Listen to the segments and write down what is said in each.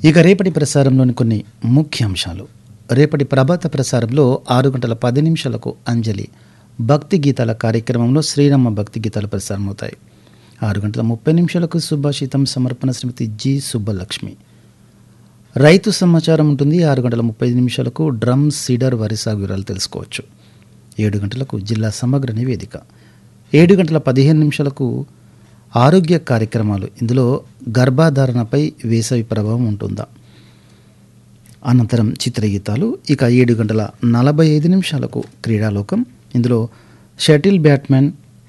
ఇక రేపటి ప్రసారంలోని కొన్ని ముఖ్య అంశాలు రేపటి ప్రభాత ప్రసారంలో ఆరు గంటల పది నిమిషాలకు అంజలి భక్తి గీతాల కార్యక్రమంలో శ్రీరామ భక్తి గీతాలు ప్రసారమవుతాయి ఆరు గంటల ముప్పై నిమిషాలకు సుభాషితం సమర్పణ శ్రీమతి జి సుబ్బలక్ష్మి రైతు సమాచారం ఉంటుంది ఆరు గంటల ముప్పై ఐదు నిమిషాలకు డ్రమ్ సీడర్ వరి సాగు వివరాలు తెలుసుకోవచ్చు ఏడు గంటలకు జిల్లా సమగ్ర నివేదిక ఏడు గంటల పదిహేను నిమిషాలకు ఆరోగ్య కార్యక్రమాలు ఇందులో గర్భధారణపై వేసవి ప్రభావం ఉంటుందా అనంతరం చిత్రగీతాలు ఇక ఏడు గంటల నలభై ఐదు నిమిషాలకు క్రీడాలోకం ఇందులో shuttle badminton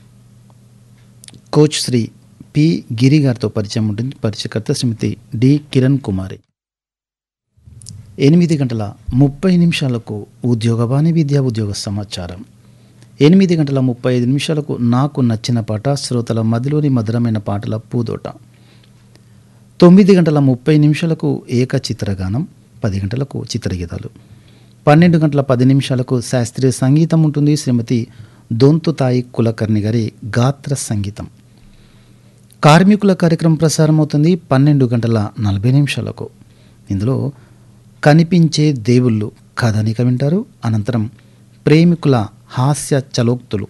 coach Shri P Giri గారితో పరిచయం ఉంటుంది పరిచయకర్త శ్రీమతి డి కిరణ్ కుమారి ఎనిమిది గంటల ముప్పై నిమిషాలకు ఉద్యోగవాణి విద్యా ఉద్యోగ సమాచారం ఎనిమిది గంటల ముప్పై ఐదు నిమిషాలకు నాకు నచ్చిన పాట శ్రోతల మదిలోని మధురమైన పాటల పూదోట తొమ్మిది గంటల ముప్పై నిమిషాలకు ఏక చిత్రగానం పది గంటలకు చిత్రగీతాలు పన్నెండు గంటల పది నిమిషాలకు శాస్త్రీయ సంగీతం ఉంటుంది శ్రీమతి దొంతుతాయి కులకర్ణి గారి గాత్ర సంగీతం కార్మికుల కార్యక్రమం ప్రసారం అవుతుంది పన్నెండు గంటల నలభై నిమిషాలకు ఇందులో కనిపించే దేవుళ్ళు కథనిక వింటారు అనంతరం ప్రేమికుల హాస్య చలోక్తులు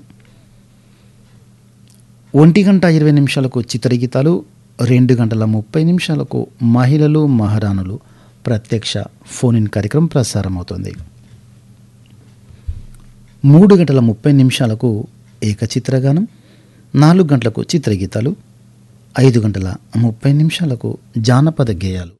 ఒంటి గంట ఇరవై నిమిషాలకు చిత్రగీతాలు రెండు గంటల ముప్పై నిమిషాలకు మహిళలు మహారాణులు ప్రత్యక్ష ఫోన్ ఇన్ కార్యక్రమం ప్రసారం అవుతుంది మూడు గంటల ముప్పై నిమిషాలకు ఏకచిత్రగానం నాలుగు గంటలకు చిత్రగీతాలు ఐదు గంటల ముప్పై నిమిషాలకు జానపద గేయాలు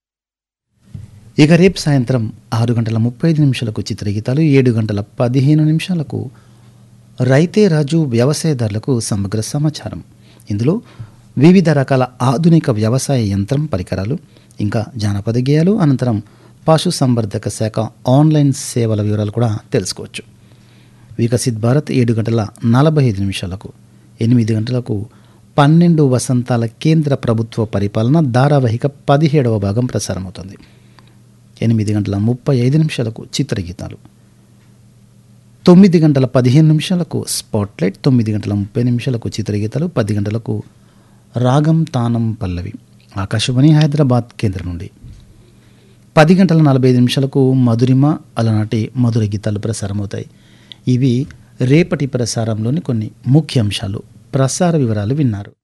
ఇక రేపు సాయంత్రం ఆరు గంటల ముప్పై ఐదు నిమిషాలకు చిత్రగీతాలు ఏడు గంటల పదిహేను నిమిషాలకు రైతే రాజు వ్యవసాయదారులకు సమగ్ర సమాచారం ఇందులో వివిధ రకాల ఆధునిక వ్యవసాయ యంత్రం పరికరాలు ఇంకా జానపద గేయాలు అనంతరం పశు సంవర్ధక శాఖ ఆన్లైన్ సేవల వివరాలు కూడా తెలుసుకోవచ్చు వికసిత్ భారత్ ఏడు గంటల నలభై ఐదు నిమిషాలకు ఎనిమిది గంటలకు పన్నెండు వసంతాల కేంద్ర ప్రభుత్వ పరిపాలన ధారావాహిక పదిహేడవ భాగం ప్రసారమవుతుంది ఎనిమిది గంటల ముప్పై ఐదు నిమిషాలకు చిత్రగీతాలు తొమ్మిది గంటల పదిహేను నిమిషాలకు స్పాట్లైట్ తొమ్మిది గంటల ముప్పై నిమిషాలకు చిత్రగీతాలు పది గంటలకు రాగం తానం పల్లవి ఆకాశవాణి హైదరాబాద్ కేంద్రం నుండి పది గంటల నలభై ఐదు నిమిషాలకు మధురిమ అలనాటి మధుర గీతాలు ప్రసారమవుతాయి ఇవి రేపటి ప్రసారంలోని కొన్ని ముఖ్య అంశాలు ప్రసార వివరాలు విన్నారు